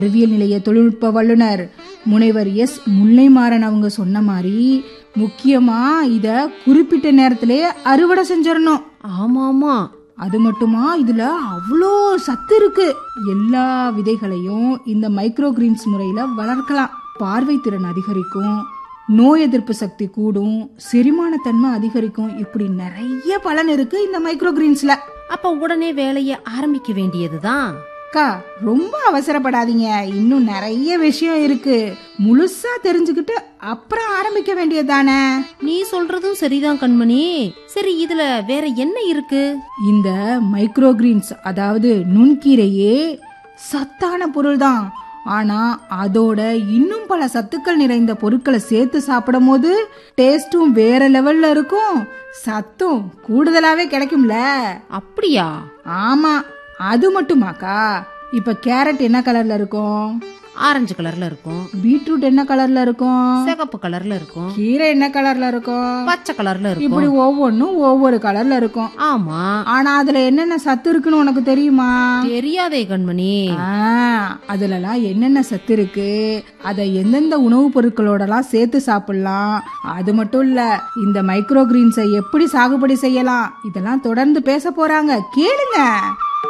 அறிவியல் நிலைய தொழில்நுட்ப வல்லுனர் முனைவர் எஸ் முல்லைமாறன் அவங்க சொன்ன மாதிரி முக்கியமா இத குறிப்பிட்ட நேரத்திலே அறுவடை செஞ்சிடணும் ஆமா ஆமா அது மட்டுமா இதுல அவ்வளோ சத்து இருக்கு எல்லா விதைகளையும் இந்த மைக்ரோ கிரீன்ஸ் முறையில வளர்க்கலாம் பார்வை திறன் அதிகரிக்கும் நோய் எதிர்ப்பு சக்தி கூடும் செரிமானத்தன்மை அதிகரிக்கும் இப்படி நிறைய பலன் இருக்கு இந்த மைக்ரோ கிரீன்ஸ்ல அப்ப உடனே வேலைய ஆரம்பிக்க வேண்டியதுதான் அக்கா ரொம்ப அவசரப்படாதீங்க இன்னும் நிறைய விஷயம் இருக்கு முழுசா தெரிஞ்சுக்கிட்டு அப்புறம் ஆரம்பிக்க வேண்டியதானே நீ சொல்றதும் சரிதான் கண்மணி சரி இதுல வேற என்ன இருக்கு இந்த மைக்ரோ கிரீன்ஸ் அதாவது நுண்கீரையே சத்தான பொருள் தான் ஆனா அதோட இன்னும் பல சத்துக்கள் நிறைந்த பொருட்களை சேர்த்து சாப்பிடும் போது டேஸ்டும் வேற லெவல்ல இருக்கும் சத்தும் கூடுதலாவே கிடைக்கும்ல அப்படியா ஆமா அது மட்டுமாக்கா இப்ப கேரட் என்ன கலர்ல இருக்கும் ஆரஞ்சு கலர்ல இருக்கும் பீட்ரூட் என்ன கலர்ல இருக்கும் சிகப்பு கலர்ல இருக்கும் கீரை என்ன கலர்ல இருக்கும் பச்சை கலர்ல இப்படி இருக்கும் ஒவ்வொன்றும் ஒவ்வொரு கலர்ல இருக்கும் ஆமா ஆனா அதுல என்னென்ன சத்து இருக்குன்னு உனக்கு தெரியுமா தெரியாதே கண்மணி ஆ, அதுலலாம் என்னென்ன சத்து இருக்கு அதை எந்தெந்த உணவுப் பொருட்களோடலாம் சேர்த்து சாப்பிடலாம் அது மட்டும் இல்ல இந்த மைக்ரோ கிரீன்ஸை எப்படி சாகுபடி செய்யலாம் இதெல்லாம் தொடர்ந்து பேச போறாங்க கேளுங்க